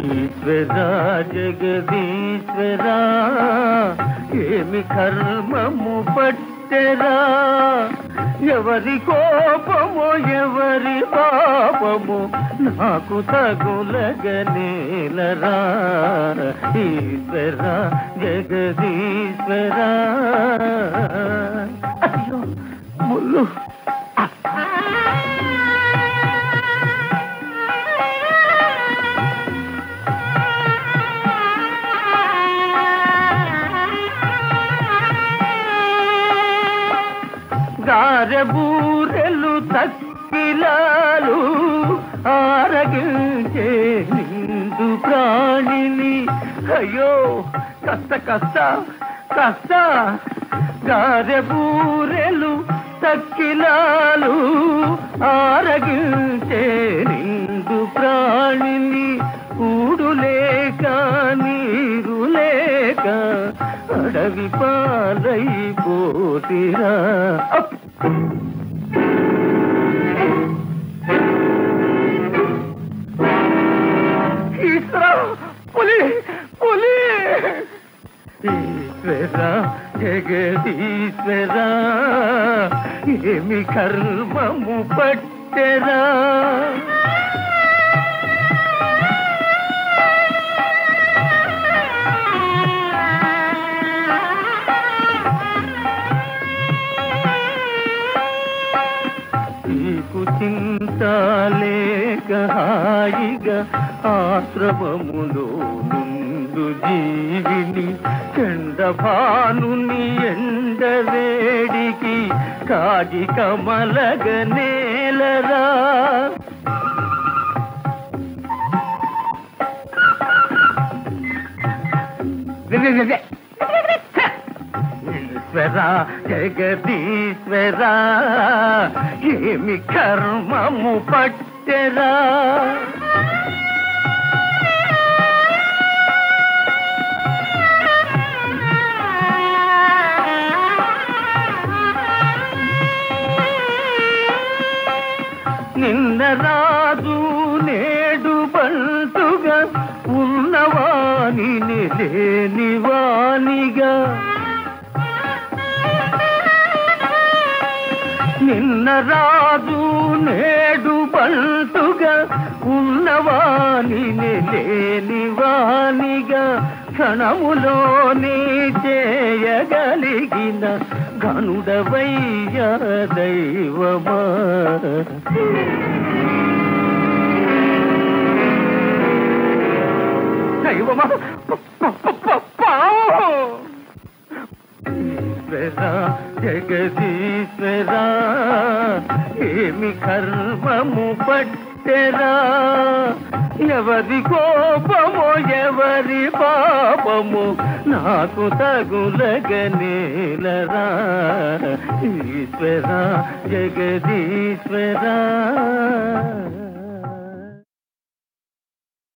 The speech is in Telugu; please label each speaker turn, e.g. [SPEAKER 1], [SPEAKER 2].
[SPEAKER 1] ఈశ్వరా జగదీశ్వరా ఏమి కర్మము పట్టెరా ఎవరి కోపము ఎవరి పాపము నాకు తగులగనేలరా ఈశ్వరా జగదీశ్వరా అయ్యో ముళ్ళు గారబూరెలు తక్కిలాలు ఆరగించే నిండు ప్రాణిని అయ్యో కష్ట కష్ట కష్ట గారబూరెలు తక్కిలాలు ఆరగించే నిండు ప్రాణిని కూడు లేక నీరు లేక అడవి పాలైపోతిరా అప్! ఈశ్వరా పులి పులి ఈశ్వర జగదీశ్వర ఏమి కర్మము పట్టెరా నీకు చింత లేక హాయిగా ఆశ్రమములో నుండు జీవిని చండభానుని ఎండ వేడికి కాగి కమలగ నేలరా ఈశ్వర జగదీశ్వర ఏమి కర్మము పట్టెరా నిన్న రాజు నేడు బంటుగా ఉన్నవాని లేని వానిగా నిన్న రాజు నేడు బంటుగా ఉన్నవాని లేని వానిగా క్షణములోనే చేయగలిగిన గనుడవయ్య దైవమా దైవమా ప- ప- ప- పావు! ఈశ్వర జగదీశ్వర ఏమి కర్మము పట్టెరా ఎవరి కోపము ఎవరి పాపము నాకు తగులగనేలరా ఈశ్వర జగదీశ్వర